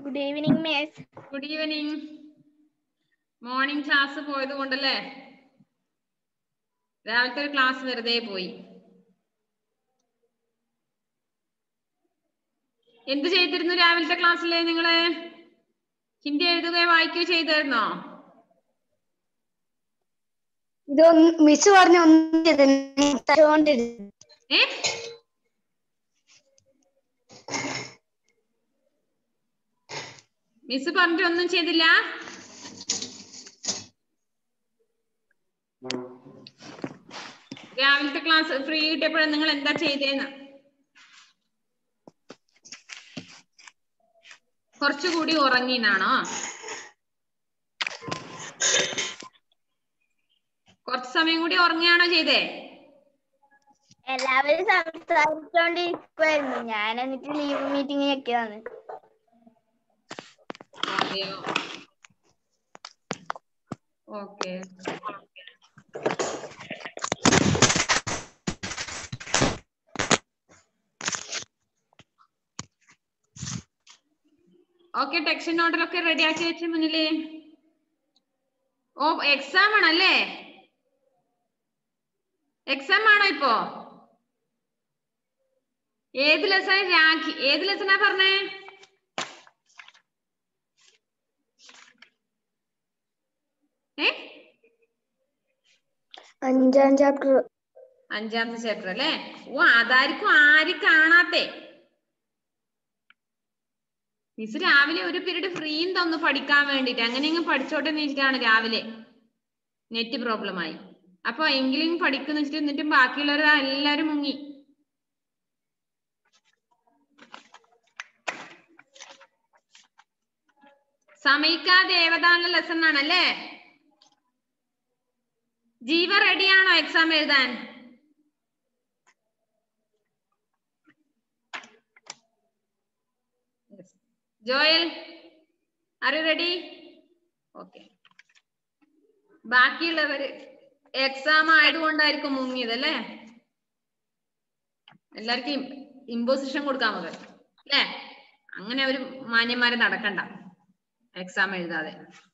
Good evening miss good evening morning class പോയത് കൊണ്ടല്ലേ രാവിലത്തെ ഒരു ക്ലാസ് വെറുതെ പോയി എന്ത് ചെയ്തിരുന്നു രാവിലത്തെ ക്ലാസ്സില് നിങ്ങള് ഹിന്ദി എഴുതുകയോ വായിക്കുകയോ ചെയ്തായിരുന്നോ ഇത് മിസ് പറഞ്ഞ ഒന്നും ചെയ്തിട്ടുണ്ടിരുന്നു ഏ മിസ് പറഞ്ഞിട്ട് ഒന്നും ചെയ്തില്ല രാവിലത്തെ ക്ലാസ് ഫ്രീ കിട്ടിയപ്പോഴും നിങ്ങൾ എന്താ ചെയ്തേന്ന് കുറച്ചുകൂടി ഉറങ്ങിന്നാണോ കുറച്ച് സമയം കൂടി ഉറങ്ങിയാണോ ചെയ്തേ എല്ലാവരും സംസാരിച്ചോണ്ടിരിക്കുവായിരുന്നു ഞാൻ എന്നിട്ട് ലീവ് മീറ്റിംഗ് ഞെക്കിയതാണ് അതെയോ ഓക്കെ ഓക്കെ ടെക്സ്റ്റ് നോട്ടിലൊക്കെ റെഡി ആക്കി വെച്ച മുന്നില് ഓ എക്സാം ആണല്ലേ എക്സാം ആണോ ഇപ്പോ ഏത് ലെസൺ രാഖി ഏത് ലെസണാ പറഞ്ഞേ ഏ അഞ്ചാം ചാപ്റ്റർ അഞ്ചാമത്തെ ചാപ്റ്റർ അല്ലേ ഓ അതായിരിക്കും ആരും കാണാത്തെ മിസ് രാവിലെ ഒരു പീരീഡ് ഫ്രീയും തന്നു പഠിക്കാൻ വേണ്ടിട്ട് അങ്ങനെ അങ്ങ് പഠിച്ചോട്ടെ എന്ന് വെച്ചിട്ടാണ് രാവിലെ നെറ്റ് പ്രോബ്ലം ആയി അപ്പൊ എങ്കിലും പഠിക്കുന്ന വെച്ചിട്ട് എന്നിട്ടും ബാക്കിയുള്ളവർ എല്ലാരും മുങ്ങി സമയിക്കാ ദേവതാനുള്ള ലെസൺ ആണല്ലേ ജീവ റെഡിയാണോ എക്സാം എഴുതാൻ Joel are you ready okay ബാക്കിയുള്ളവര് എക്സാം ആയതുകൊണ്ടായിരിക്കും മുങ്ങിയത് അല്ലേ എല്ലാവർക്കും ഇമ്പോസിഷൻ കൊടുക്കാൻ മതി അല്ലേ അങ്ങനെ ഒരു മാന്യന്മാരെ നടക്കണ്ട എക്സാം എഴുതാതെ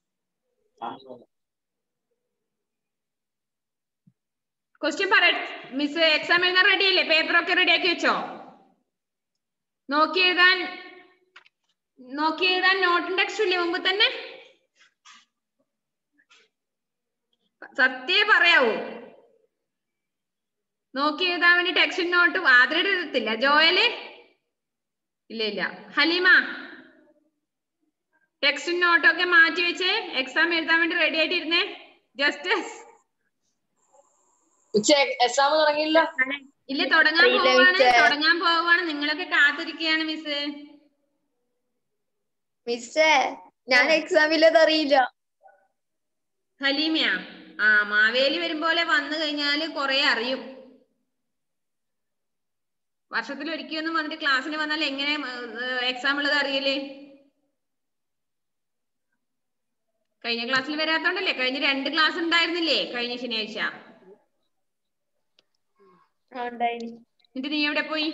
ക്വസ്റ്റ്യൻ പറ മിസ് എക്സാം എഴുതാൻ റെഡി അല്ലേ പേപ്പർ ഒക്കെ റെഡി ആക്കി വെച്ചോ നോക്കി എഴുതാൻ നോക്കി എഴുതാൻ നോട്ടിന്റെ ടെക്സ്റ്റ് ഇല്ലേ മുമ്പ് തന്നെ സത്യേ പറയാവൂ നോക്കി എഴുതാൻ വേണ്ടി ടെക്സ്റ്റ് നോട്ട് ആദ്രം എഴുതത്തില്ല ജോയല് ഇല്ല ഇല്ല ഹലീമ ടെക്സ്റ്റ് നോട്ടൊക്കെ മാറ്റി വെച്ച് എക്സാം എഴുതാൻ വേണ്ടി റെഡി ആയിട്ടിരുന്നേ ജസ്റ്റ് എക്സാം തുടങ്ങിയില്ല ഇല്ല തുടങ്ങാൻ അറിയില്ല പോവാണ് മിസ്സേ. തുടങ്ങാൻ പോവാണ് നിങ്ങളൊക്കെ കാത്തിരിക്കുകയാണ് മിസ് മിസ്സേ ഞാൻ എക്സാം ഇല്ലത് അറിയില്ല ഹലീമയാ ആ മാവേലി വരും പോലെ വന്നു കഴിഞ്ഞാല് കൊറേ അറിയും വർഷത്തിൽ ഒരിക്കലൊന്നും വന്നിട്ട് ക്ലാസ്സിന് വന്നാൽ എങ്ങനെ എക്സാം ഉള്ളത് അറിയില്ലേ കഴിഞ്ഞ ക്ലാസ്സിൽ വരാത്തോണ്ടല്ലേ കഴിഞ്ഞ രണ്ട് ക്ലാസ് ഉണ്ടായിരുന്നില്ലേ കഴിഞ്ഞ ശനിയാഴ്ച എന്നിട്ട് നീ എവിടെ പോയി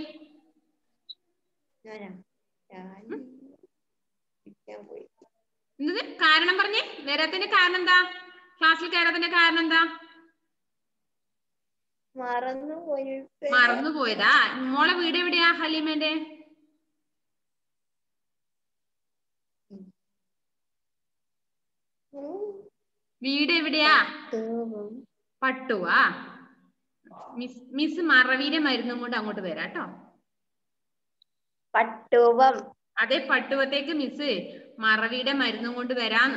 എന്നത് കാരണം പറഞ്ഞേ വരാത്തതിന്റെ കാരണം എന്താ ക്ലാസ്സിൽ കയറാത്തതിന്റെ കാരണം എന്താ മറന്നു പോയി മറന്നു പോയതാ മോളെ വീട് എവിടെയാ ഹലീമന്റെ വീട് എവിടെയാ പട്ടുവാ മിസ് മിസ് മറവീരെ മരുന്നും കൊണ്ട് അങ്ങോട്ട് വരാം കേട്ടോ പട്ടുവം അതെ പട്ടുവത്തേക്ക് മിസ് മറവിയുടെ മരുന്നും കൊണ്ട് വരാന്ന്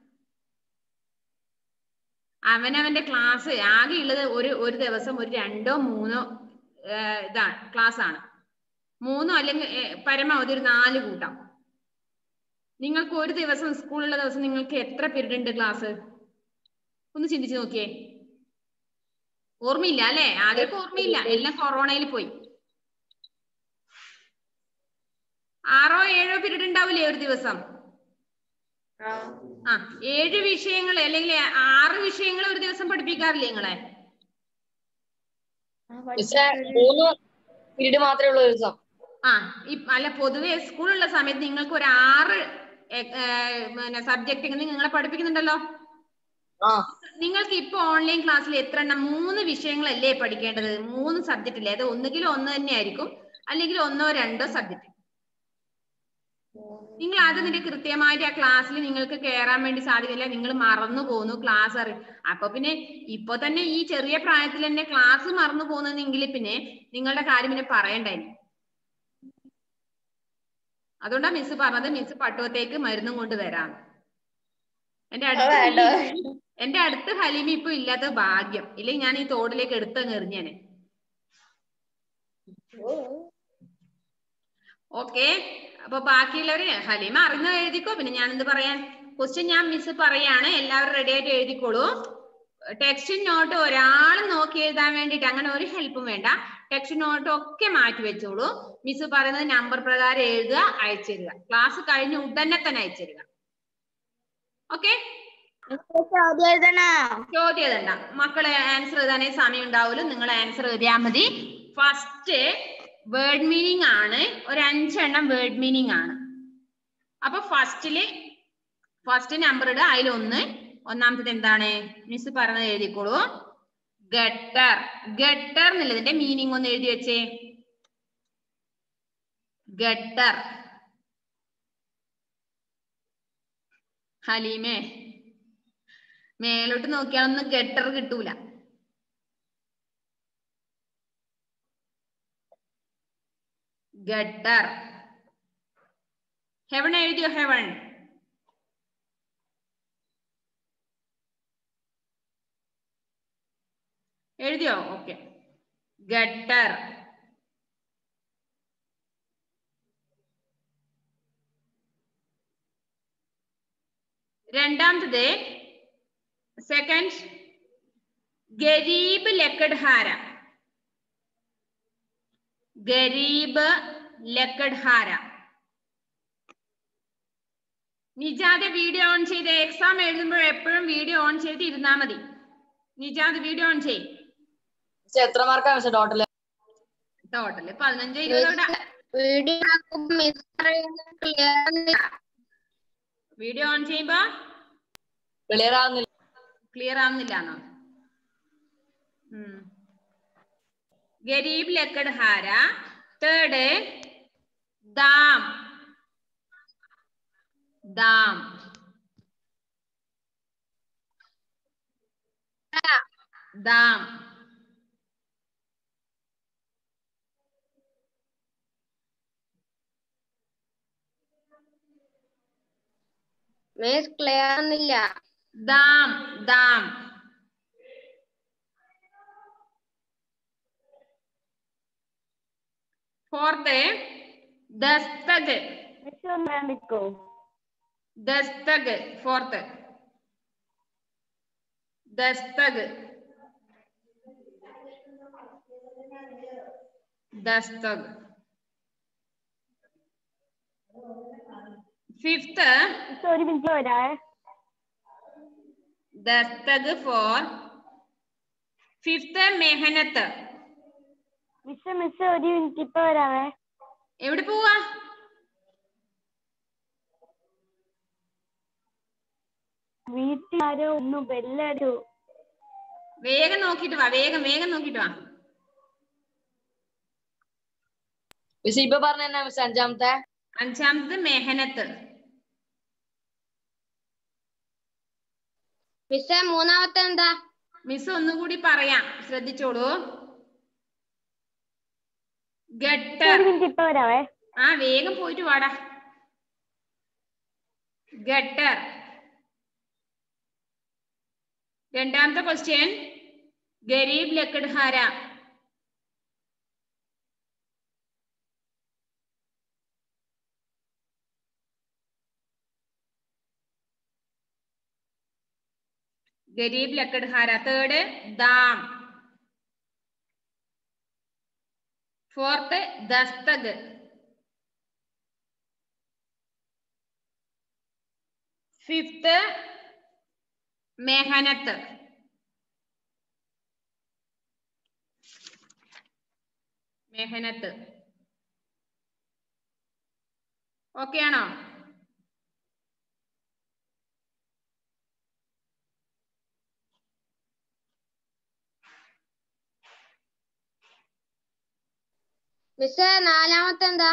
അവനവന്റെ ക്ലാസ് ആകെ ഉള്ളത് ഒരു ഒരു ദിവസം ഒരു രണ്ടോ മൂന്നോ ഏർ ഇതാണ് ക്ലാസ് ആണ് മൂന്നോ അല്ലെങ്കിൽ ഏർ പരമാവധി ഒരു നാല് കൂട്ടം നിങ്ങൾക്ക് ഒരു ദിവസം സ്കൂളുള്ള ദിവസം നിങ്ങൾക്ക് എത്ര പീരീഡ് ഉണ്ട് ക്ലാസ് ഒന്ന് ചിന്തിച്ചു നോക്കിയേ ഓർമ്മയില്ല അല്ലെ ആദ്യമൊക്കെ ഓർമ്മയില്ല എല്ലാം കൊറോണയിൽ പോയി ആറോ ഏഴോ പീരീഡ് ഉണ്ടാവില്ലേ ഒരു ദിവസം ആ ഏഴ് വിഷയങ്ങൾ അല്ലെങ്കിൽ ആറ് വിഷയങ്ങൾ ഒരു ദിവസം പഠിപ്പിക്കാറില്ലേ നിങ്ങളെ മൂന്ന് പീരീഡ് മാത്രമേ ഉള്ളൂ ഒരു ദിവസം ആ ഈ അല്ല പൊതുവെ സ്കൂളുള്ള സമയത്ത് നിങ്ങൾക്ക് ഒരു ആറ് പിന്നെ സബ്ജക്ട് നിങ്ങളെ പഠിപ്പിക്കുന്നുണ്ടല്ലോ ആ നിങ്ങൾക്ക് ഇപ്പൊ ഓൺലൈൻ ക്ലാസ്സിൽ എത്ര എണ്ണം മൂന്ന് വിഷയങ്ങളല്ലേ പഠിക്കേണ്ടത് മൂന്ന് സബ്ജക്റ്റ് അല്ലേ അത് ഒന്നുകിൽ ഒന്ന് തന്നെ ആയിരിക്കും അല്ലെങ്കിൽ ഒന്നോ രണ്ടോ സബ്ജക്റ്റ് നിങ്ങൾ അത് നിന്റെ കൃത്യമായിട്ട് ആ ക്ലാസ്സിൽ നിങ്ങൾക്ക് കയറാൻ വേണ്ടി സാധിക്കില്ല നിങ്ങൾ മറന്നു പോകുന്നു ക്ലാസ് അറി അപ്പൊ പിന്നെ ഇപ്പൊ തന്നെ ഈ ചെറിയ പ്രായത്തിൽ തന്നെ ക്ലാസ് മറന്നു പോകുന്നെങ്കിൽ പിന്നെ നിങ്ങളുടെ കാര്യം പിന്നെ പറയണ്ടായി അതുകൊണ്ടാ മിസ് പറഞ്ഞത് മിസ് പട്ടുവത്തേക്ക് മരുന്നും കൊണ്ട് വരാം എന്റെ അടുത്ത് വേണ്ട. ഹലീമ- എന്റെ അടുത്ത് ഹലീമ ഇപ്പൊ ഇല്ലാത്ത ഭാഗ്യം ഇല്ലെങ്കിൽ ഞാൻ ഈ തോടിലേക്ക് എടുത്തങ്ങ് എറിഞ്ഞേനെ ഓക്കെ അപ്പൊ ബാക്കിയുള്ളവര് ഹലീമ അറിഞ്ഞ എഴുതിക്കോ പിന്നെ ഞാൻ എന്ത് പറയാൻ ക്വസ്റ്റ്യൻ ഞാൻ മിസ് പറയാണ് എല്ലാവരും റെഡി ആയിട്ട് എഴുതിക്കോളൂ ടെക്സ്റ്റ് നോട്ട് ഒരാൾ നോക്കി എഴുതാൻ വേണ്ടിട്ട് അങ്ങനെ ഒരു ഹെൽപ്പും വേണ്ട ടെക്സ്റ്റ് നോട്ട് ഒക്കെ മാറ്റി വെച്ചോളൂ മിസ് പറയുന്നത് നമ്പർ പ്രകാരം എഴുതുക അയച്ചു തരിക ക്ലാസ് കഴിഞ്ഞ് ഉടനെ തന്നെ അയച്ചു തരിക ഓക്കെ ചോദ്യം എഴുതണോ ചോദ്യം എഴുതണ്ട മക്കളെ ആൻസർ എഴുതാനേ സമയം ഉണ്ടാവുമല്ലോ നിങ്ങൾ ആൻസർ എഴുതിയാൽ മതി ഫസ്റ്റ് വേർഡ് മീനിങ് ആണ് ഒരു അഞ്ചെണ്ണം വേർഡ് മീനിങ് ആണ് അപ്പൊ ഫസ്റ്റില് ഫസ്റ്റ് നമ്പർ ഇടുക അതിലൊന്ന് ഒന്നാമത്തത് എന്താണ് മിസ് പറഞ്ഞത് എഴുതിക്കോളൂ ഗട്ടർ ഗട്ടർ എന്നുള്ളതിന്റെ മീനിങ് ഒന്ന് എഴുതി വെച്ചേ ഗട്ടർ ഹലീമേ മേലോട്ട് നോക്കിയാലൊന്നും ഗട്ടർ കിട്ടൂല ഗട്ടർ ഹെവൺ എഴുതിയോ ഹെവൺ എഴുതിയോ ഓക്കെ ഗട്ടർ രണ്ടാമത്തത് സെക്കൻഡ് ഗരീബ് ലക്കഡ്ഹാര ഗരീബ് ലക്കഡ്ഹാര നിജാദ് വീഡിയോ ഓൺ ചെയ്ത് എക്സാം എഴുതുമ്പോൾ എപ്പോഴും വീഡിയോ ഓൺ ചെയ്ത് ഇരുന്നാ മതി നിജാദ് വീഡിയോ ഓൺ ചെയ് മിസ് എത്ര മാർക്കാണ് മിസ് ടോട്ടല് ടോട്ടല് പതിനഞ്ചോ ഇരുപതോ video miss clear video on ചെയ്യുമ്പോ ക്ലിയർ ആവുന്നില്ല ക്ലിയർ ആവുന്നില്ലാന്നോ ഗരീബ് ലക്കഡ് ഹാര തേർഡ് ദാം ദാം ദാം മിസ് ക്ലിയർ ആവുന്നില്ല ദാം ദാം ഫോർത്ത് ദസ്തക് മിസ് ഒന്ന് കണ്ടിക്കോ ദസ്തക് ഫോർത്ത് ദസ്തക് ദസ്തക് ഫിഫ്ത്ത് മിസ് ഒരു മിനിറ്റ് വരാവേ ദസ്തക് ഫോർ ഫിഫ്ത്ത് മെഹനത്ത് മിസ് മിസ് ഒരു മിനിറ്റ് ഇപ്പൊ വരാവേ എവിടെ പോവാ വീട്ടിൽ ആരോ ഒന്ന് ബെല്ലടിച്ചു വേഗം നോക്കിട്ട് വാ വേഗം വേഗം നോക്കിട്ട് വാ മിസ് ഇപ്പൊ പറഞ്ഞ എന്നാ മിസ് അഞ്ചാമത്തെ അഞ്ചാമത് മെഹനത്ത് മിസ് മൂന്നാമത്തെ എന്താ മിസ് ഒന്നുകൂടി പറയാം ശ്രദ്ധിച്ചോളൂ ഗട്ടർ ഒരു മിനിറ്റ് ഇപ്പൊ വരാവേ ആ വേഗം പോയിട്ട് വാടാ ഗട്ടർ രണ്ടാമത്തെ ക്വസ്റ്റ്യൻ ഗരീബ് ലക്കഡ്ഹാര ഗരീബ് ലക്കഡ്ഹാര തേർഡ് ദാം ഫോർത്ത് ദസ്തക് ഫിഫ്ത്ത് മെഹനത്ത് മെഹനത്ത് ഓക്കെ ആണോ മിസ് നാലാമത്തെ എന്താ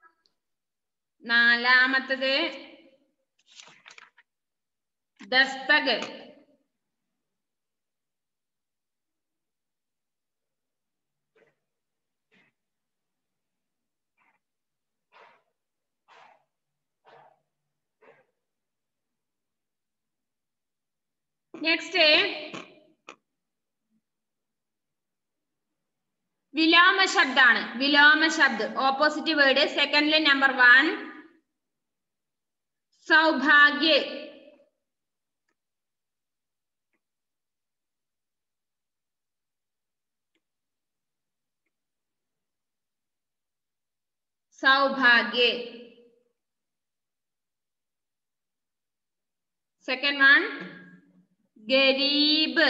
നാലാമത്തത് ദസ്തക് നെക്സ്റ്റ് വിലോമ ശബ്ദാണ് വിലോമ ശബ്ദ് ഓപ്പോസിറ്റ് വേർഡ് സെക്കൻഡിലെ നമ്പർ വൺ സൗഭാഗ്യ സൗഭാഗ്യ സെക്കൻഡ് വൺ ഗരീബ്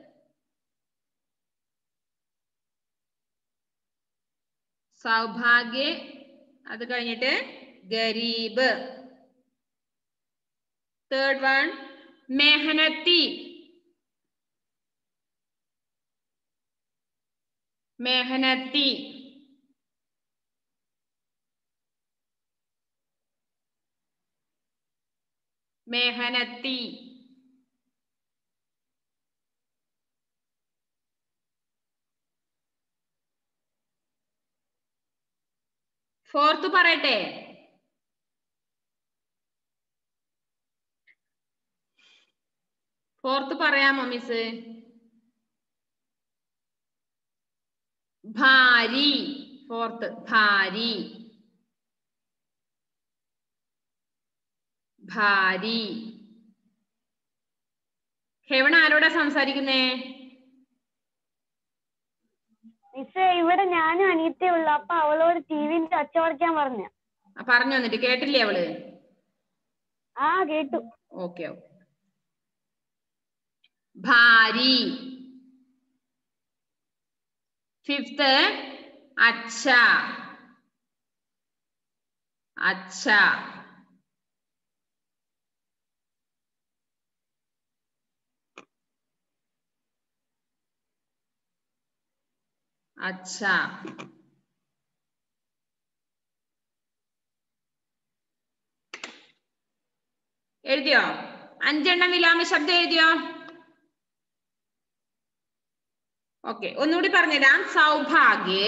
സൗഭാഗ്യ അത് കഴിഞ്ഞിട്ട് ഗരീബ് തേർഡ് വൺ മെഹനത്തി മെഹനത്തി മെഹനത്തി ഫോർത്ത് പറയട്ടെ ഫോർത്ത് പറയാമോ മിസ് ഭാരി ഫോർത്ത് ഭാരി ഭാരി ഹെവൺ ആരോടാ സംസാരിക്കുന്നേ മിസ് ഇവിടെ ഞാനും അനിയത്തേ ഉള്ളു അപ്പൊ അവളോട് ടിവിന്റെ ഒച്ച കുറയ്ക്കാൻ പറഞ്ഞു ആ, പറഞ്ഞു വന്നിട്ട് കേട്ടില്ലേ അവള് ആ കേട്ടു ഓക്കെ ഓക്കെ ഭാരി ഫിഫ്ത്ത് അച്ഛ അച്ഛ അച്ഛ എഴുതിയോ അഞ്ചെണ്ണം വിലോമ ശബ്ദം എഴുതിയോ ഓക്കെ ഒന്നുകൂടി പറഞ്ഞുതരാം സൗഭാഗ്യ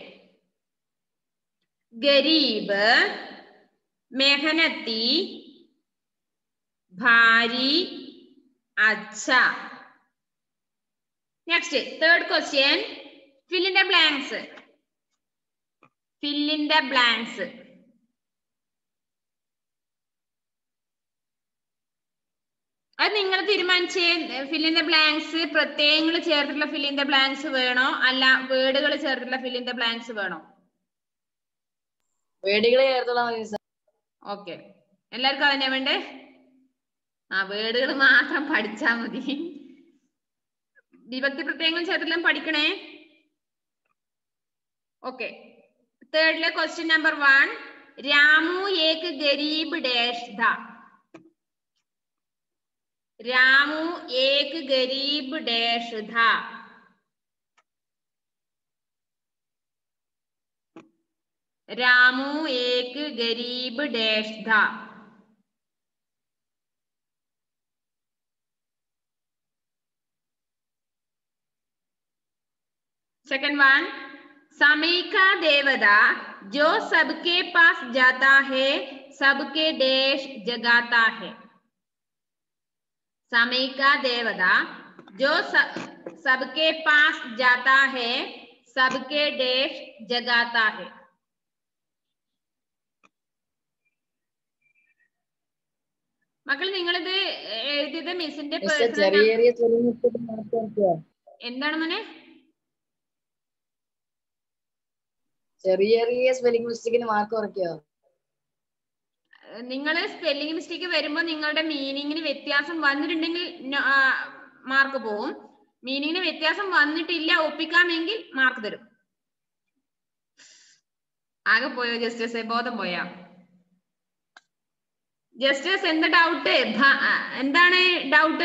ഗരീബ് മെഹനത്തി ഭാരി അച്ഛ next third question fill in the blanks fill in the blanks അത് നിങ്ങൾ തീരുമാനിച്ചേ fill in the blanks പ്രത്യയങ്ങൾ ചേർത്തിട്ടുള്ള fill in the blanks വേണോ അല്ല വേർഡുകൾ ചേർത്തിട്ടുള്ള fill in the blanks വേണോ വേടികളെ ചേർത്തുള്ള മതി മിസ് ഓക്കെ എല്ലാവർക്കും അതന്നെ വേണ്ടേ ആ വേർഡുകൾ മാത്രം പഠിച്ചാ മതി വിഭക്തി പ്രത്യയങ്ങൾ ചേർത്തെല്ലാം പഠിക്കണേ ഓക്കെ തേർഡിലെ ക്വസ്റ്റ്യൻ നമ്പർ വൺ രാമു ഏക് ഗരീബ് ഡാഷ് ധ രാമു ഏക് ഗരീബ് ഡാഷ് ധ രാമു ഏക് ഗരീബ് ഡാഷ് ധ सेकंड वन समय का देवता जो सबके पास जाता है सबके देश जगाता है समय का देवता जो स- सबके पास जाता है सबके देश जगाता है മക്കൾ നിങ്ങളിത് എഴുതിയത് മിസ്സിന്റെ മിസ് പേഴ്സണൽ ചെറിയ ചെറിയ സ്പെല്ലിംഗ് മിസ്റ്റേക്ക് മാർക്ക് കുറയ്ക്കുക എന്താണ് മോനെ ചെറിയ ചെറിയ സ്പെല്ലിംഗ് മിസ്റ്റേക്കിന് മാർക്ക് കുറയ്ക്കുക നിങ്ങൾ സ്പെല്ലിംഗ് മിസ്റ്റേക്ക് വരുമ്പോൾ നിങ്ങളുടെ മീനിങ്ങിന് വ്യത്യാസം വന്നിട്ടുണ്ടെങ്കിൽ മാർക്ക് പോവും മീനിങ്ങിന് വ്യത്യാസം വന്നിട്ടില്ല ഒപ്പിക്കാമെങ്കിൽ മാർക്ക് തരും ആകെ പോയോ ജസ്റ്റേഴ്സ് ബോധം പോയാ ജസ്റ്റേഴ്സ് എന്താ ഡൗട്ട് എന്താണ് ഡൗട്ട്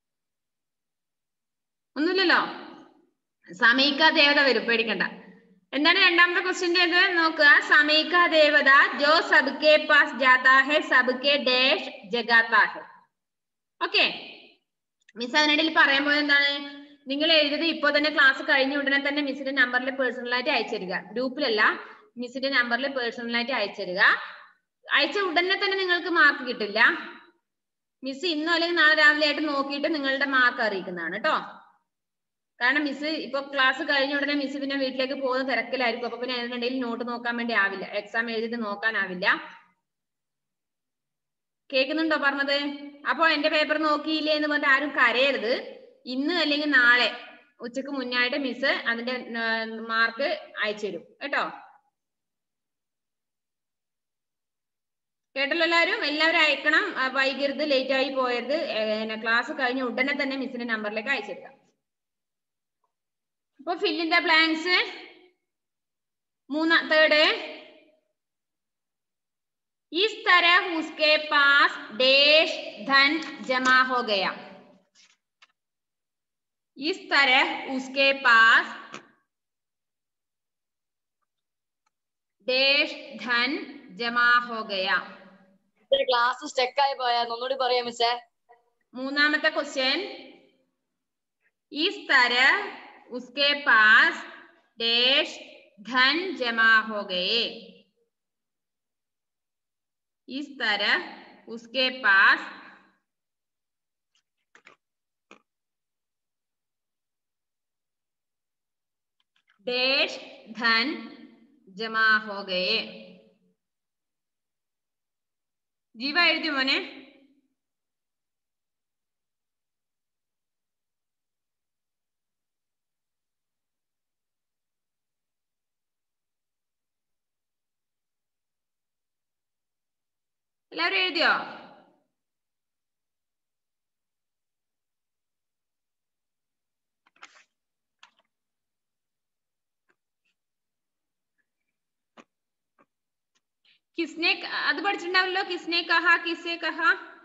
ഒന്നുമില്ലല്ലോ സമയിക്കാ ദേവത വരും പേടിക്കണ്ട എന്താണ് രണ്ടാമത്തെ ക്വസ്റ്റ്യൻ നോക്കുക സമീക ദേവത ജോ സബ്കെ പാസ് ജാതാ ഹെ സബ്കെ ഡേഷ് ജഗാത്താ ഹെ ഓക്കെ മിസ് അതിനിടയിൽ പറയാൻ പോയത് എന്താണ് നിങ്ങൾ എഴുതിയത് ഇപ്പൊ തന്നെ ക്ലാസ് കഴിഞ്ഞ ഉടനെ തന്നെ മിസ്സിന്റെ നമ്പറിൽ പേഴ്സണലായിട്ട് അയച്ചിരുക ഗ്രൂപ്പിലല്ല മിസ്സിന്റെ നമ്പറിൽ പേഴ്സണലായിട്ട് അയച്ചിരുക അയച്ച ഉടനെ തന്നെ നിങ്ങൾക്ക് മാർക്ക് കിട്ടില്ല മിസ് ഇന്നോ അല്ലെങ്കിൽ നാളെ രാവിലെ ആയിട്ട് നോക്കിയിട്ട് നിങ്ങളുടെ മാർക്ക് അറിയിക്കുന്നതാണ് കേട്ടോ കാരണം മിസ് ഇപ്പൊ ക്ലാസ് കഴിഞ്ഞ ഉടനെ മിസ് പിന്നെ വീട്ടിലേക്ക് പോകുന്ന തിരക്കിലായിരിക്കും അപ്പൊ പിന്നെ അതിനിടയിൽ നോട്ട് നോക്കാൻ വേണ്ടി ആവില്ല എക്സാം എഴുതിയിട്ട് നോക്കാനാവില്ല കേൾക്കുന്നുണ്ടോ പറഞ്ഞത് അപ്പൊ എന്റെ പേപ്പർ നോക്കിയില്ലേ എന്ന് പറഞ്ഞിട്ട് ആരും കരയരുത് ഇന്ന് അല്ലെങ്കിൽ നാളെ ഉച്ചക്ക് മുന്നായിട്ട് മിസ് അതിന്റെ മാർക്ക് അയച്ചു തരും കേട്ടോ കേട്ടല്ലോ എല്ലാവരും എല്ലാവരും അയക്കണം ആ, വൈകരുത് ലേറ്റ് ആയി പോയരുത് ക്ലാസ് കഴിഞ്ഞ ഉടനെ തന്നെ മിസ്സിന്റെ നമ്പറിലേക്ക് അയച്ചെടുക്കാം അപ്പൊ ഫില്ലിൻ ദ ബ്ലാങ്ക്സ് മൂന്നാ തേർഡ് इस तरह उसके पास डेश धन जमा हो गया इस तरह उसके पास डेश धन जमा हो गया ക്ലാസ് സ്റ്റക്ക് ആയി പോയാൽ ഒന്നുകൂടി പറയാം മിസ്സേ മൂന്നാമത്തെ ക്വസ്റ്റ്യൻ इस तरह उसके पास डेश धन जमा हो गए इस तरह उसके पास डेश धन जमा हो गए ജീവ എഴുതി മോനെ എല്ലാവരും എഴുതിയോ കിസ്നെ അത് പഠിച്ചിട്ടുണ്ടാവല്ലോ കിസ്നെ കഹ കിസെ കഹ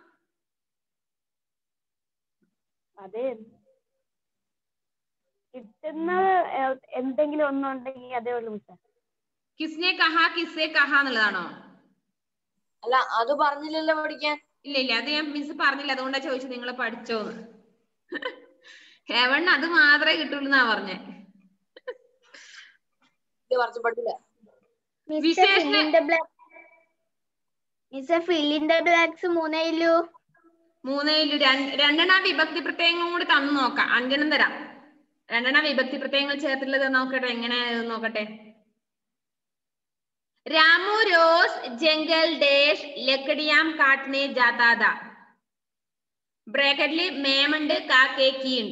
അത് കിട്ടുന്നത് എ- എന്തെങ്കിലും ഒന്നുണ്ടെങ്കിൽ അതേ ഉള്ളൂ മിസ്സേ കിസ്നെ കഹ കിസെ കഹ എന്നുള്ളതാണോ അല്ല അത് പറഞ്ഞില്ലല്ലോ പഠിക്കാൻ ഇല്ല ഇല്ല അത് ഞാൻ മിസ് പറഞ്ഞില്ല അതുകൊണ്ടാ ചോദിച്ചത് നിങ്ങൾ പഠിച്ചോന്ന് ഹെവൺ അത് മാത്രമേ കിട്ടുള്ളൂ എന്നാ പറഞ്ഞേ ഇത് പറഞ്ഞു പഠിച്ചില്ല വിശേഷണ- മിസ്സേ ഫില്ലിന്റെ ബ്ലാക്സ് മൂന്നേ ഇല്ലു മൂന്നേലു രണ്ട് രണ്ടെണ്ണം വിഭക്തി പ്രത്യയങ്ങളും കൂടി തന്നു നോക്കാം അഞ്ചെണ്ണം തരാം രണ്ടെണ്ണം വിഭക്തി പ്രത്യയങ്ങൾ ചേർത്തുള്ളത് നോക്കട്ടെ എങ്ങനെ നോക്കട്ടെ രാമു रोज ജംഗൽ ഡേഷ് ലക്കടിയാം കാട്ടിനെ ജാതാത ബ്രാക്കറ്റില് മേമുണ്ട് കാക്കേക്കി ഉണ്ട്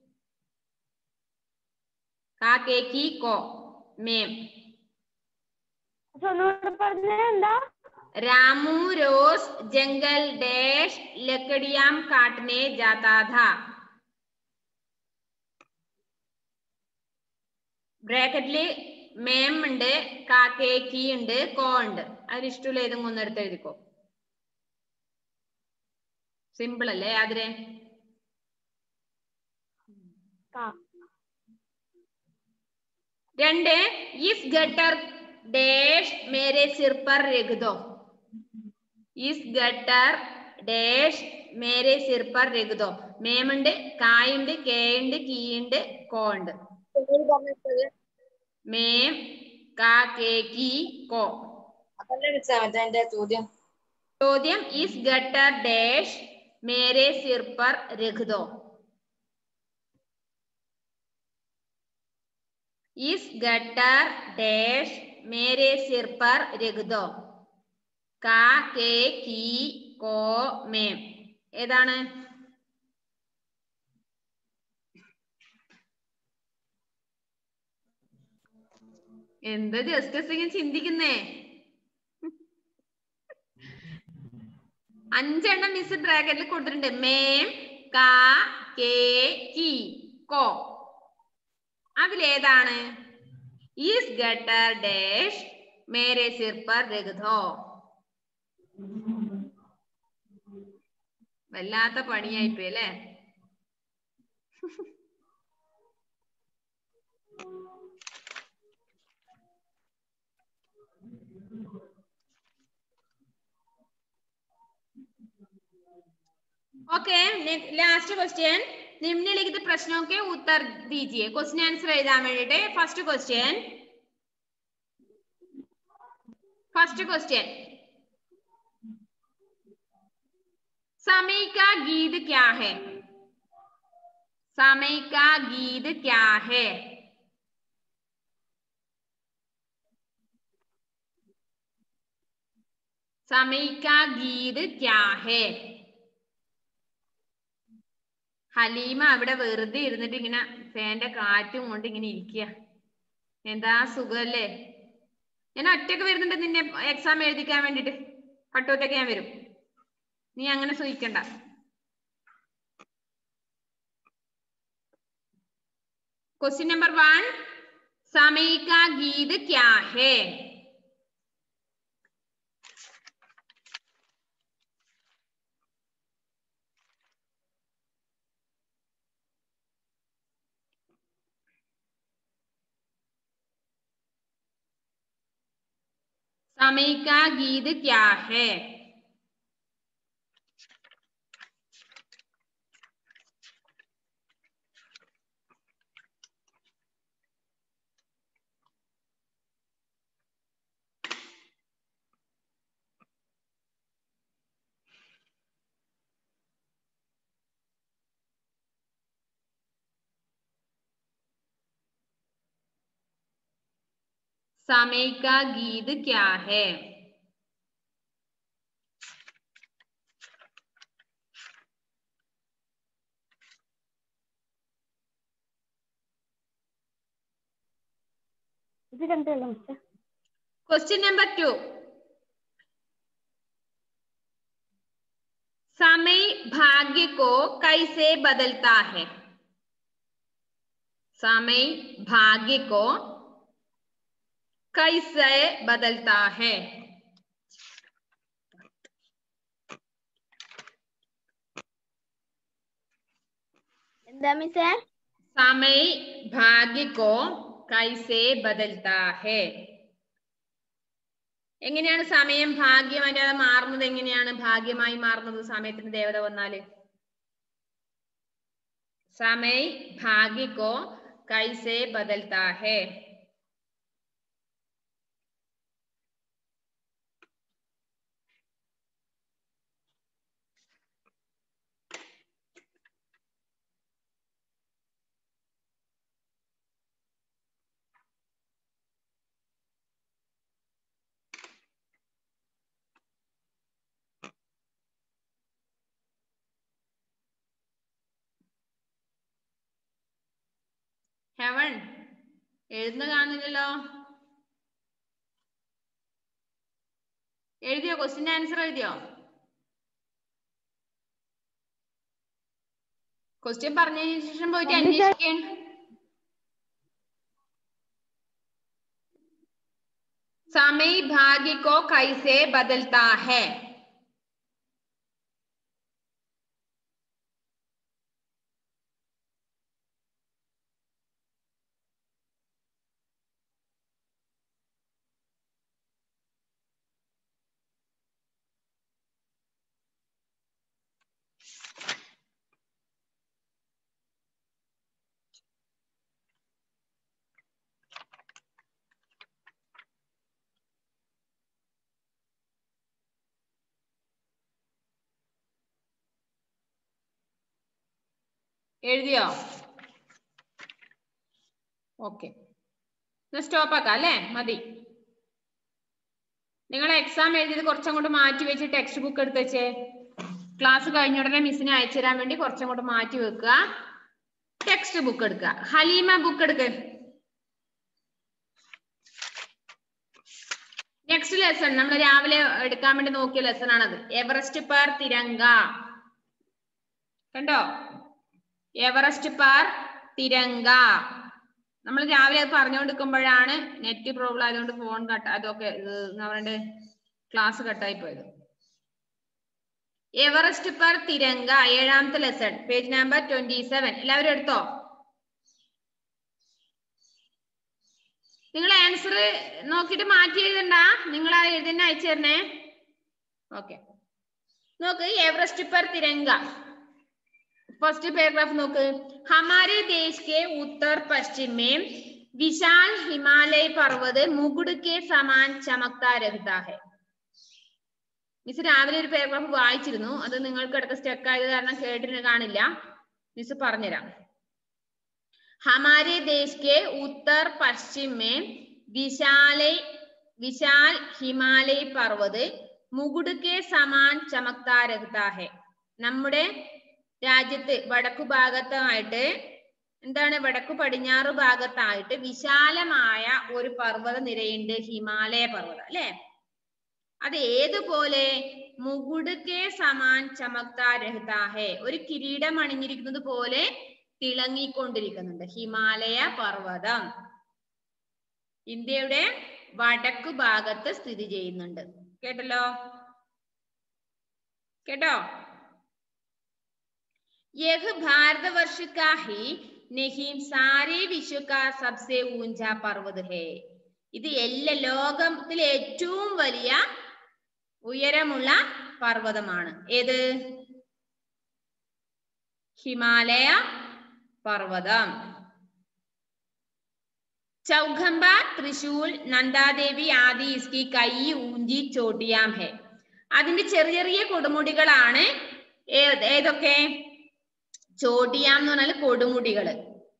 കാക്കേക്കി കോ മേം ഒന്നുകൂടെ പറഞ്ഞ എന്താ रामू रोज जंगल डैश लकड़ियां काटने जाता था ബ്രാക്കറ്റില് മേം ഉണ്ട് കാക്കേക്കി ഉണ്ട് കോ ഉണ്ട് അതിന് ഇഷ്ടമുള്ള ഏതെങ്കിലും ഒന്നെടുത്ത് എഴുതിക്കോ സിമ്പിൾ അല്ലേ അതിരെ കാ രണ്ട് ഇസ് ഗട്ടർ ഡേഷ് മേരെ സിർ പർ രഖ് ദോ ഇസ് ഗട്ടർ ഡേഷ് മേരെ സിർ പർ രഖ് ദോ മേമുണ്ട് കായുണ്ട് കേ ഉണ്ട് കീ ഉണ്ട് കോ ഉണ്ട് മേം കാ കേ കീ കോ അതല്ലേ മിസ്സേ മറ്റേ എന്റെ ചോദ്യം ചോദ്യം ഇസ് ഗട്ടർ ഡേഷ് മേരെ സിർ പർ രഖ് ദോ इस गटर डैश मेरे सिर पर रख दो का के की को മേം ഏതാണ് എന്താ ജസ്റ്റ് ഇങ്ങനെ ചിന്തിക്കുന്നേ അഞ്ചെണ്ണം മിസ് ബ്രാക്കറ്റിൽ കൊടുത്തിട്ടുണ്ട് മേം കാ കേ കി കോ അതിലേതാണ് ഈസ് ഗട്ടർ ഡേഷ് മേരെ സിർ പർ രഘുധോ വല്ലാത്ത പണിയായിപ്പോയി അല്ലേ ओके लास्ट क्वेश्चन निम्नलिखित प्रश्नों के उत्तर दीजिए क्वेश्चन आंसर എഴുതാൻ വേണ്ടിയിട്ട് ഫസ്റ്റ് ക്വസ്റ്റ്യൻ फर्स्ट क्वेश्चन समय का गीत क्या है समय का गीत क्या है समय का गीत क्या है ഹലീമ അവിടെ വെറുതെ ഇരുന്നിട്ട് ഇങ്ങനെ ഫാന്റെ കാറ്റും കൊണ്ട് ഇങ്ങനെ ഇരിക്കുക എന്താ സുഖല്ലേ ഞാൻ ഒറ്റക്ക് വരുന്നുണ്ട് നിന്നെ എക്സാം എഴുതിക്കാൻ വേണ്ടിട്ട് പട്ടൂത്തൊക്കെ ഞാൻ വരും നീ അങ്ങനെ സൂഹിക്കണ്ട क्वेश्चन नंबर वन समय का गीत क्या है समय का गीत क्या है समय का गीत क्या है ഇത് രണ്ടല്ലോ മിസ്റ്റർ क्वेश्चन नंबर टू समय भाग्य को कैसे बदलता है समय भाग्य को कैसे बदलता है എന്താ മിസ്സേ समय भाग्य को कैसे बदलता है എങ്ങനെയാണ് സമയം ഭാഗ്യമായിട്ട് അത് മാറുന്നത് എങ്ങനെയാണ് ഭാഗ്യമായി മാറുന്നത് സമയത്തിന് ദേവത വന്നാല് സമയ ഭാഗ്യ കോ കൈസെ ബദൽത്താ ഹേ ഹെവൻ എഴുതുന്ന കാണുന്നില്ലല്ലോ എഴുതിയോ ക്വസ്റ്റിന്റെ ആൻസർ എഴുതിയോ ക്വസ്റ്റ്യൻ പറഞ്ഞതിന് ശേഷം പോയിട്ട് അന്വേഷിക്കാൻ समय भाग्य को कैसे बदलता है എഴുതിയോ ഓക്കെ സ്റ്റോപ്പ് ആക്കാം അല്ലേ മതി നിങ്ങൾ എക്സാം എഴുതിയത് കുറച്ചങ്ങോട്ട് മാറ്റി വെച്ച് ടെക്സ്റ്റ് ബുക്ക് എടുത്ത് വെച്ചേ ക്ലാസ് കഴിഞ്ഞ ഉടനെ മിസ്സിനെ അയച്ചു തരാൻ വേണ്ടി കുറച്ചങ്ങോട്ട് മാറ്റി വെക്കുക ടെക്സ്റ്റ് ബുക്ക് എടുക്കുക ഹലീമ ബുക്ക് എടുക്ക് നെക്സ്റ്റ് ലെസൺ നമ്മൾ രാവിലെ എടുക്കാൻ വേണ്ടി നോക്കിയ ലെസൺ ആണത് എവറസ്റ്റ് പർ തിരങ്ക കണ്ടോ എവറസ്റ്റ് പാർ തിരങ്ക നമ്മൾ രാവിലെ അത് പറഞ്ഞുകൊണ്ടിരിക്കുമ്പോഴാണ് നെറ്റ് പ്രോബ്ലം ആയതുകൊണ്ട് ഫോൺ കട്ട് അതൊക്കെ ഇത് എന്താ പറയണ്ടേ ക്ലാസ് കട്ടായി പോയത് എവറസ്റ്റ് പർ തിരങ്ക ഏഴാമത്തെ lesson page number twenty seven എല്ലാവരും എടുത്തോ നിങ്ങൾ ആൻസർ നോക്കിയിട്ട് മാറ്റി എഴുതണ്ട നിങ്ങൾ ആ എഴുതുന്ന അയച്ചു തരണേ ഓക്കെ നോക്ക് എവറസ്റ്റ് പർ തിരങ്ക फर्स्ट पैराग्राफ നോക്ക് हमारे देश के उत्तर पश्चिम में विशाल हिमालय पर्वत मुकुट के समान चमकता रहता है മിസ് രാവിലെ ഒരു പാരഗ്രാഫ് വായിച്ചിരുന്നു അത് നിങ്ങൾക്ക് ഇടയ്ക്ക് സ്റ്റക്ക് ആയത് കാരണം കേട്ടിട്ട് കാണില്ല മിസ് പറഞ്ഞുതരാം हमारे देश के उत्तर पश्चिम में विशाले विशाल हिमालय पर्वत മുകുട് കെ സമാൻ ചമക്താ രഹ്താ ഹെ നമ്മുടെ രാജ്യത്ത് വടക്കു ഭാഗത്തായിട്ട് എന്താണ് വടക്കു പടിഞ്ഞാറ് ഭാഗത്തായിട്ട് വിശാലമായ ഒരു പർവ്വത നിരയുണ്ട് ഹിമാലയ പർവ്വതം അല്ലെ അത് ഏതുപോലെ മുകുട് കെ സമാൻ ചമക്താ രഹ്താ ഹെ ഒരു കിരീടം അണിഞ്ഞിരിക്കുന്നത് പോലെ തിളങ്ങിക്കൊണ്ടിരിക്കുന്നുണ്ട് ഹിമാലയ പർവ്വതം ഇന്ത്യയുടെ വടക്കു ഭാഗത്ത് സ്ഥിതി ചെയ്യുന്നുണ്ട് കേട്ടല്ലോ കേട്ടോ यह भारतवर्ष का ही नहीं सारे विश्व का सबसे ऊंचा पर्वत है ഇത് എല്ലാ ലോകത്തിലെ ഏറ്റവും വലിയ ഉയരമുള്ള പർവ്വതമാണ് ഏത് ഹിമാലയ പർവ്വതം ചൗഖംബ തൃശൂൽ നന്ദാദേവി ആദി ഇസ്കി കൈ ഊഞ്ചി ചോട്ടിയാം ഹെ അതിന്റെ ചെറിയ ചെറിയ കൊടുമുടികളാണ് ഏ- ഏതൊക്കെ ചോട്ടിയാം എന്ന് പറഞ്ഞാൽ കൊടുമുടികള്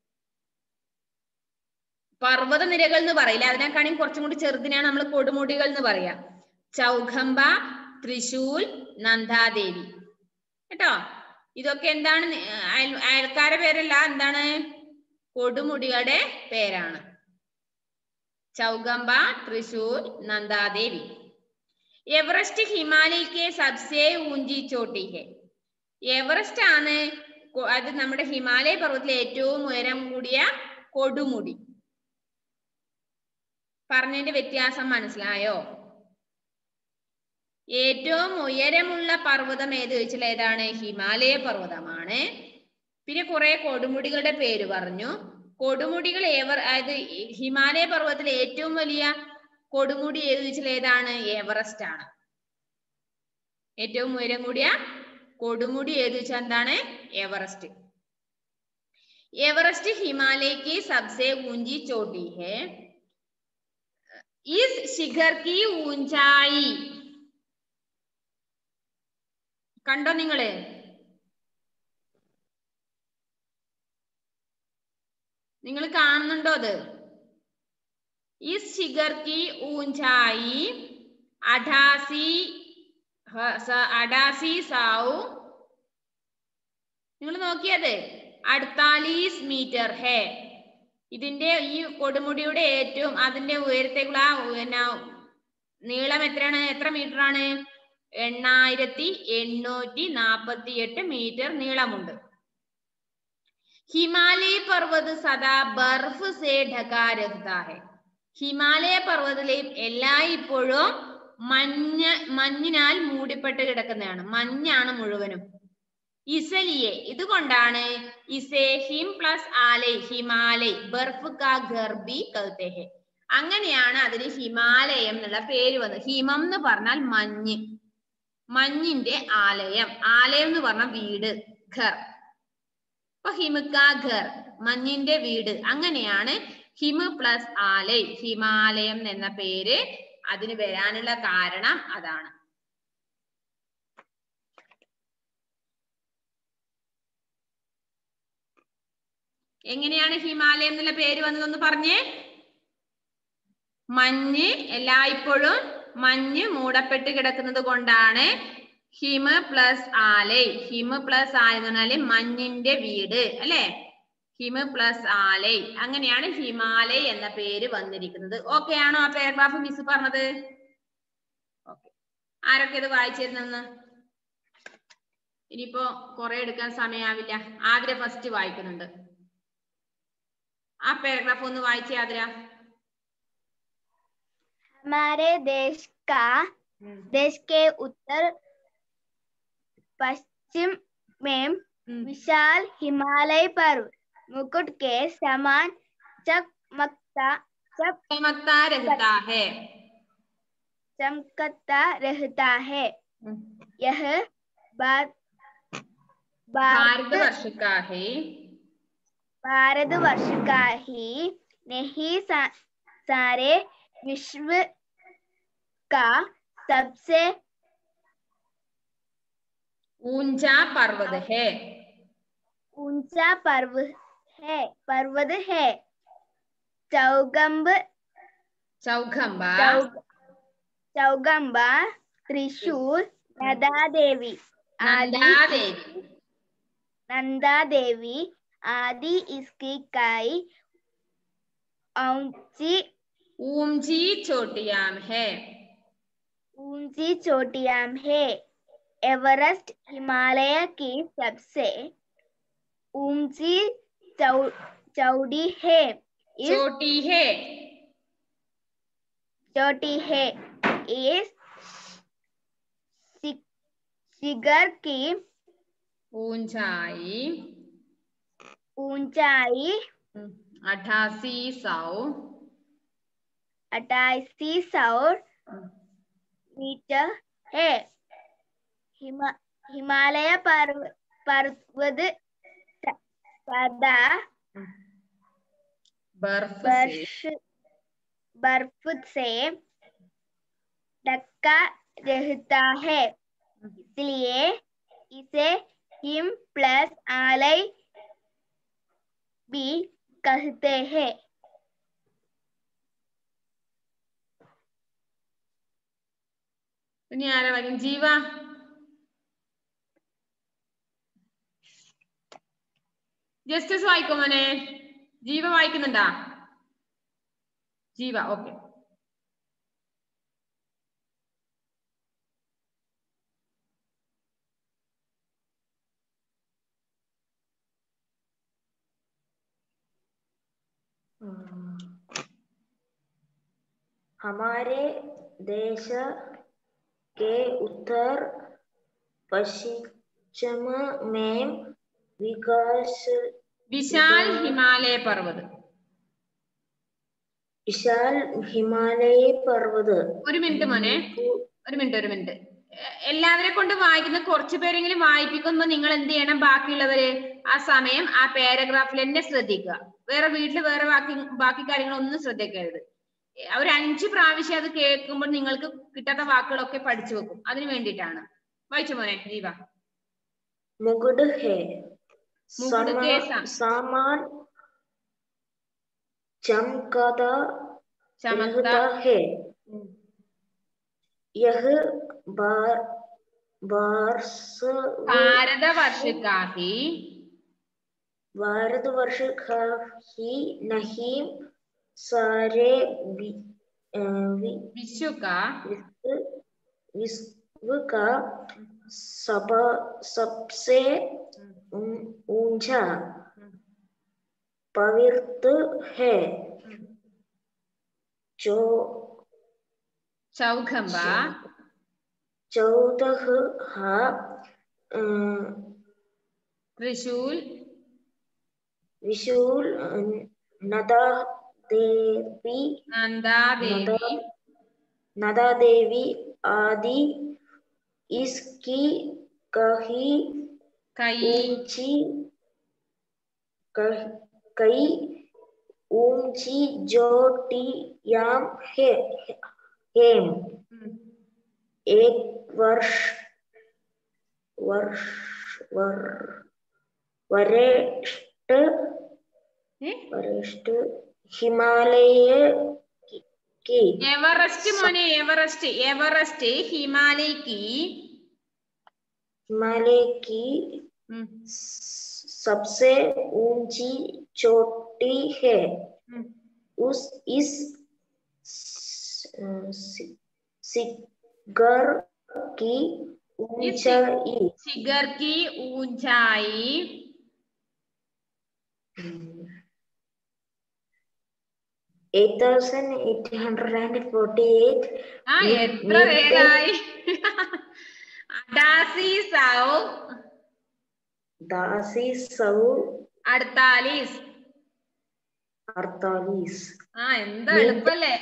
പർവ്വത നിരകൾ എന്ന് പറയില്ല അതിനെക്കാണെങ്കിൽ കുറച്ചും കൂടി ചെറുതിനാണ് നമ്മൾ കൊടുമുടികൾ എന്ന് പറയാ ചൗഖംബ തൃശൂൽ നന്ദാദേവി കേട്ടോ ഇതൊക്കെ എന്താണ് നി- അയൽ അയൽക്കാരെ പേരല്ല എന്താണ് കൊടുമുടികളുടെ പേരാണ് ചൗഗംബ തൃശൂർ നന്ദാദേവി എവറസ്റ്റ് ഹിമാലയക്ക് സബ്സേ ഊഞ്ചി ചോട്ടി ഹെ എവറസ്റ്റ് ആണ് കൊ- അത് നമ്മുടെ ഹിമാലയ പർവ്വതത്തിലെ ഏറ്റവും ഉയരം കൂടിയ കൊടുമുടി പറഞ്ഞതിന്റെ വ്യത്യാസം മനസ്സിലായോ ഏറ്റവും ഉയരമുള്ള പർവ്വതം ഏത് ചോദിച്ചാൽ ഏതാണ് ഹിമാലയ പർവ്വതമാണ് പിന്നെ കുറെ കൊടുമുടികളുടെ പേര് പറഞ്ഞു കൊടുമുടികൾ ഏവർ അതായത് ഈ ഹിമാലയ പർവ്വതത്തിലെ ഏറ്റവും വലിയ കൊടുമുടി ഏത് ചോദിച്ചാൽ ഏതാണ് എവറസ്റ്റ് ആണ് ഏറ്റവും ഉയരം കൂടിയ കൊടുമുടി ഏത് വെച്ചാൽ എന്താണ് എവറസ്റ്റ് എവറസ്റ്റ് ഹിമാലയക്ക് സബ്സെ ഊഞ്ചി ചോട്ടി ഹെ इस शिखर की ऊंचाई കണ്ടോ നിങ്ങള് നിങ്ങൾ കാണുന്നുണ്ടോ അത് इस शिखर की ऊंचाई अठासी അഡാസി സാവു നിങ്ങൾ നോക്കിയത് അഡ്താലീസ് മീറ്റർ ഹേ ഇതിന്റെ ഈ കൊടുമുടിയുടെ ഏറ്റവും അതിന്റെ ഉയരത്തേക്കുള്ള ആ പിന്നെ നീളം എത്രയാണ് എത്ര മീറ്റർ ആണ് എണ്ണായിരത്തി എണ്ണൂറ്റി നാപ്പത്തി എട്ട് മീറ്റർ നീളമുണ്ട് ഹിമാലയ പർവ്വത് സദാ ബർഫ് സേ ഢകാ രഹ്താ ഹെ ഹിമാലയ പർവ്വതത്തിലെ എല്ലായ്പ്പോഴും മഞ്ഞ മഞ്ഞിനാൽ മൂടിപ്പെട്ട് കിടക്കുന്നതാണ് മഞ്ഞാണ് മുഴുവനും ഇസലിയെ ഇതുകൊണ്ടാണ് ഇസേ ഹിം പ്ലസ് ആലൈ ഹിമാലയ് ബർഫ് കാ ഗർബി കൽത്തെ ഹെ അങ്ങനെയാണ് അതിന് ഹിമാലയം എന്നുള്ള പേര് വന്നത് ഹിമം എന്ന് പറഞ്ഞാൽ മഞ്ഞ് മഞ്ഞിന്റെ ആലയം ആലയം എന്ന് പറഞ്ഞ വീട് ഘർ അപ്പൊ ഹിമുക്ക ഘർ മഞ്ഞിന്റെ വീട് അങ്ങനെയാണ് ഹിമ് പ്ലസ് ആലൈ ഹിമാലയം എന്ന പേര് അതിന് വരാനുള്ള കാരണം അതാണ് എങ്ങനെയാണ് ഹിമാലയം എന്നുള്ള പേര് വന്നതെന്ന് പറഞ്ഞേ മഞ്ഞ് എല്ലായ്പ്പോഴും മഞ്ഞ് മൂടപ്പെട്ട് കിടക്കുന്നത് കൊണ്ടാണ് ഹിമ പ്ലസ് ആലൈ ഹിമ പ്ലസ് ആല എന്ന് പറഞ്ഞാല് മഞ്ഞിന്റെ വീട് അല്ലെ ഹിമ പ്ലസ് ആലൈ അങ്ങനെയാണ് ഹിമാലയ് എന്ന പേര് വന്നിരിക്കുന്നത് ഓക്കെ ആണോ ആ പാരഗ്രാഫ് മിസ് പറഞ്ഞത് ഓക്കെ ആരൊക്കെ ഇത് വായിച്ചിരുന്നെന്ന് ഇനിയിപ്പോ കുറെ എടുക്കാൻ സമയാവില്ല ആതിര ഫസ്റ്റ് വായിക്കുന്നുണ്ട് ആ പാരഗ്രാഫ് ഒന്ന് വായിച്ചേ ആതിര हमारे देश का देश के उत्तर पश्चिम में विशाल हिमालय पर्वत मुकुट के समान चमकता चम चमकता रहता है चमकता रहता है यह बात भारतवर्ष का है भारतवर्ष का ही नहीं सा, सारे विश्व का सबसे ऊंचा पर्वत है ऊंचा पर्व है पर्वत है चौगंब चौखंबा चौ- चौगंबा त्रिशूल नदा देवी आदि नंदा देवी नंदा देवी आदि इसकी कई ऊंची ऊंची चोटियां है ऊंची चोटियां है एवरेस्ट हिमालय की सबसे ऊंची चौ, चौड़ी है इस चोटी है चोटी है इस शि- शिखर की ऊंचाई ऊंचाई अठासी सौ अट्ठासी सौ मीटर है हिमा हिमालय पर्व पर्वत सदा बर्फ से बर्फ बर्फ से ढका रहता है इसलिए इसे हिम प्लस आलय भी कहते हैं ഇനി ആരാ വായിക്കും ജീവ ജസ്റ്റസ് വായിക്കോ മോനെ ജീവ വായിക്കുന്നുണ്ടാ ജീവ ഓക്കെ हमारे देश के उत्तर पश्चिम में विकास വിശാൽ ഹിമാലയ പർവ്വത് विशाल हिमालय पर्वत ഒരു മിനിറ്റ് മോനെ ഒരു മിനിറ്റ് ഒരു മിനിറ്റ് എ- എല്ലാവരെ കൊണ്ട് വായിക്കുന്ന കുറച്ചു പേരെങ്കിലും വായിപ്പിക്കുമ്പോ നിങ്ങൾ എന്ത് ചെയ്യണം ബാക്കിയുള്ളവര് ആ സമയം ആ പാരഗ്രാഫിൽ തന്നെ ശ്രദ്ധിക്കുക വേറെ വീട്ടിൽ വേറെ ബാക്കി ബാക്കി കാര്യങ്ങളൊന്നും ശ്രദ്ധിക്കരുത് എ, ഒരു അഞ്ച് പ്രാവശ്യം അത് കേൾക്കുമ്പോൾ നിങ്ങൾക്ക് കിട്ടാത്ത വാക്കുകളൊക്കെ പഠിച്ചു വെക്കും അതിന് വേണ്ടിയിട്ടാണ് വായിച്ചു മോനെ ജീവ मुकुट है मुकुट समा- कैसा? सामान चमकता ചമക്ക रहता है यह बार बारस ഭാരതവർഷക്കാഹി भारतवर्ष का ही नहीं सारे वि, अ, वि, വിശ്വക विश्व विश्व का सब सबसे ऊं- ऊंचा पवित्र है जो ചൗഖംബ चौदह हा अ, തൃശൂൽ विशूल अ, नदा देवी നന്ദാദേവി नदा नदा देवी आदि इसकी कही കൈ ऊंची कह- कई ऊंची चोटियां है हेम ഉം. एक वर्ष वर्ष वर वरिष्ठ ഏ? वरिष्ठ हिमालय की- की എവറസ്റ്റ് മോനെ എവറസ്റ്റ് എവറസ്റ്റ് ഹിമാലയ്ക്ക് हिमालय की ഉം, सबसे ऊंची चोटी है ഉം. उस इस स- सि- शिखर की ऊंचाई ശിഖർ की ऊंचाई eight thousand eight hundred and forty-eight ആ മീ- എത്ര മീറ്റർ. പേരായി അഡാസി സൗ दासी सौ അഡ്താലീസ് अड़तालीस ആ എന്താ എളുപ്പല്ലേ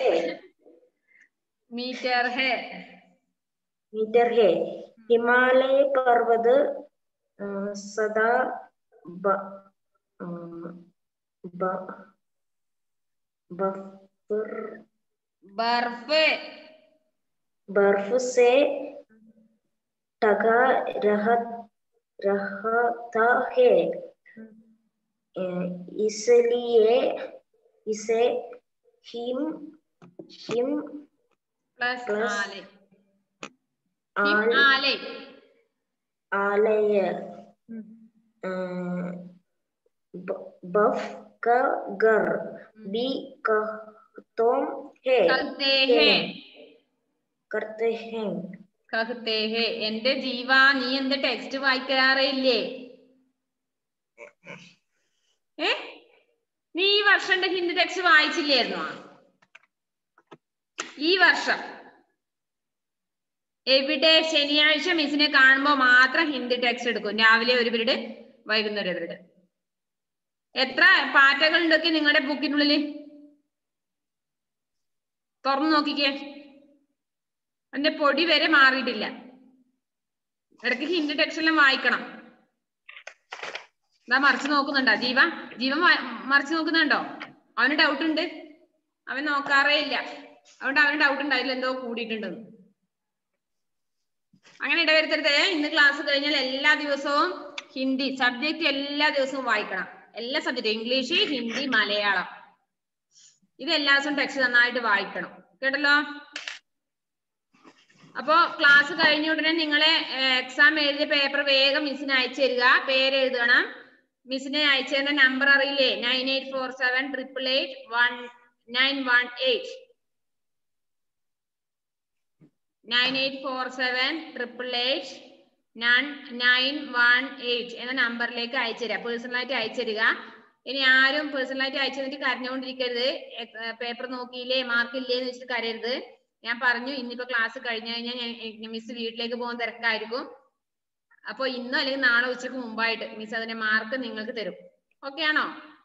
മീറ്റർ ഹേ मीटर है हिमालय पर्वत अ, सदा ब अ, ब बफर ബർഫ് बर्फ से टगा रह रहता है अ, इसलिए इसे हिम हिम പ്ലസ് Plus ആലെ ഹിം आल ആലെ आलय अ, ब- बफ का घर भी कहते हैं कहते हैं करते हैं कहते हैं എന്റെ ജീവ നീ എന്ത് ടെക്സ്റ്റ് വായിക്കാറില്ലേ ഏ നീ ഈ വർഷന്റെ ഹിന്ദി ടെക്സ്റ്റ് വായിച്ചില്ലായിരുന്നോ ഈ വർഷം എവിടെ ശനിയാഴ്ച മിസ്സിനെ കാണുമ്പോ മാത്രം ഹിന്ദി ടെക്സ്റ്റ് എടുക്കും രാവിലെ ഒരു പീരീഡ് വൈകുന്നേരം ഒരു പീരീഡ് എത്ര പാറ്റകൾ ഉണ്ടൊക്കെ നിങ്ങളുടെ ബുക്കിനുള്ളില് തുറന്നു നോക്കിക്കേ അതിന്റെ പൊടി വരെ മാറിയിട്ടില്ല ഇടയ്ക്ക് ഹിന്ദി ടെക്സ്റ്റ് എല്ലാം വായിക്കണം ഇതാ മറിച്ച് നോക്കുന്നുണ്ടോ ജീവ ജീവൻ വാ- മറിച്ച് നോക്കുന്നുണ്ടോ അവന് ഡൗട്ട് ഉണ്ട് അവൻ നോക്കാറേ ഇല്ല അതുകൊണ്ട് അവന് ഡൗട്ട് ഉണ്ടായില്ല എന്തോ കൂടിയിട്ടുണ്ടെന്ന് അങ്ങനെ ഇടവരുത്തരുത് ഇന്ന് ക്ലാസ് കഴിഞ്ഞാൽ എല്ലാ ദിവസവും ഹിന്ദി സബ്ജക്റ്റ് എല്ലാ ദിവസവും വായിക്കണം എല്ലാ സബ്ജക്റ്റും ഇംഗ്ലീഷ് ഹിന്ദി മലയാളം ഇത് എല്ലാ ദിവസവും ടെക്സ്റ്റ് നന്നായിട്ട് വായിക്കണം കേട്ടല്ലോ അപ്പോ ക്ലാസ് കഴിഞ്ഞ ഉടനെ നിങ്ങളെ എക്സാം എഴുതിയ പേപ്പർ വേഗം മിസ്സിന് അയച്ചു തരിക പേര് എഴുതണം മിസ്സിന് അയച്ചു തരുന്ന നമ്പർ അറിയില്ലേ nine eight four seven triple eight one nine one eight nine eight four seven triple eight nine one eight എന്ന നമ്പറിലേക്ക് അയച്ചു തരിക പേഴ്സണലായിട്ട് അയച്ചു തരിക ഇനി ആരും പേഴ്സണലായിട്ട് അയച്ചു തന്നിട്ട് കരഞ്ഞുകൊണ്ടിരിക്കരുത് പേപ്പർ നോക്കിയില്ലേ മാർക്ക് ഇല്ലേ എന്ന് വെച്ചിട്ട് കരയരുത് ഞാൻ പറഞ്ഞു ഇന്നിപ്പോ ക്ലാസ് കഴിഞ്ഞു കഴിഞ്ഞാൽ ഞാൻ മിസ് വീട്ടിലേക്ക് പോകാൻ തിരക്കായിരിക്കും അപ്പൊ ഇന്നോ അല്ലെങ്കിൽ നാളെ ഉച്ചക്ക് മുമ്പായിട്ട് മിസ് അതിന്റെ മാർക്ക് നിങ്ങൾക്ക് തരും ഓക്കെ ആണോ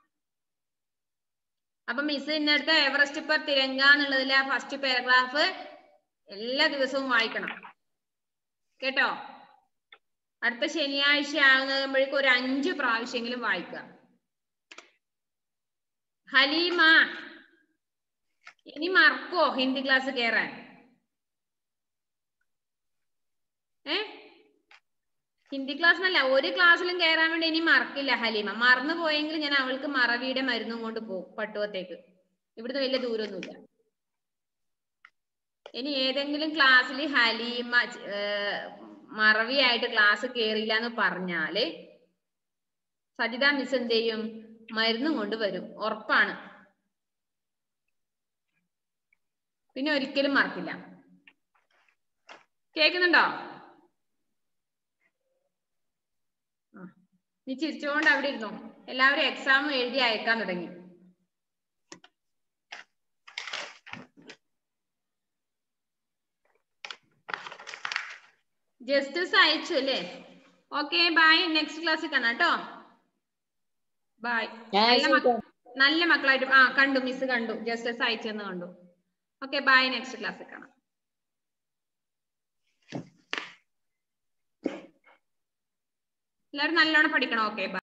അപ്പൊ മിസ് ഇന്നടുത്ത എവറസ്റ്റ് പെർ തിരങ്ക എന്നുള്ളതിലെ ആ ഫസ്റ്റ് പാരഗ്രാഫ് എല്ലാ ദിവസവും വായിക്കണം കേട്ടോ അടുത്ത ശനിയാഴ്ച ആകുമ്പോഴേക്കും ഒരു അഞ്ച് പ്രാവശ്യമെങ്കിലും വായിക്കുക ഹലീമ ഇനി മറക്കോ ഹിന്ദി ക്ലാസ് കേറാൻ ഏ ഹിന്ദി ക്ലാസ് എന്നല്ല ഒരു ക്ലാസ്സിലും കയറാൻ വേണ്ടി ഇനി മറക്കില്ല ഹലീമ മറന്നു പോയെങ്കിൽ ഞാൻ അവൾക്ക് മറവിയുടെ മരുന്നും കൊണ്ട് പോകും പട്ടുവത്തേക്ക് ഇവിടുന്ന് വലിയ ദൂരമൊന്നുമില്ല ഇനി ഏതെങ്കിലും ക്ലാസ്സിൽ ഹലീമ ഏർ, മറവിയായിട്ട് ക്ലാസ് കേറിയില്ല എന്ന് പറഞ്ഞാല് സജിത മിസ് എന്ത് ചെയ്യും മരുന്നും കൊണ്ട് വരും ഉറപ്പാണ് പിന്നെ ഒരിക്കലും മറക്കില്ല കേൾക്കുന്നുണ്ടോ ആ. നീ ചിരിച്ചുകൊണ്ട് അവിടെ ഇരുന്നു എല്ലാവരും എക്സാം എഴുതി അയക്കാൻ തുടങ്ങി ജസ്റ്റസ് അയച്ചു അല്ലേ ഓക്കെ ബൈ നെക്സ്റ്റ് ക്ലാസ്സിൽ കാണാം കേട്ടോ ബൈ ഞാൻ നല്ല മക്ക- അയച്ചു നല്ല മക്കളായിട്ട് ആ കണ്ടു മിസ് കണ്ടു ജസ്റ്റസ് അയച്ചെന്ന് കണ്ടു ഓക്കെ ബൈ നെക്സ്റ്റ് ക്ലാസ്സിൽ കാണാം എല്ലാവരും നല്ലോണം പഠിക്കണം ഓക്കെ ബൈ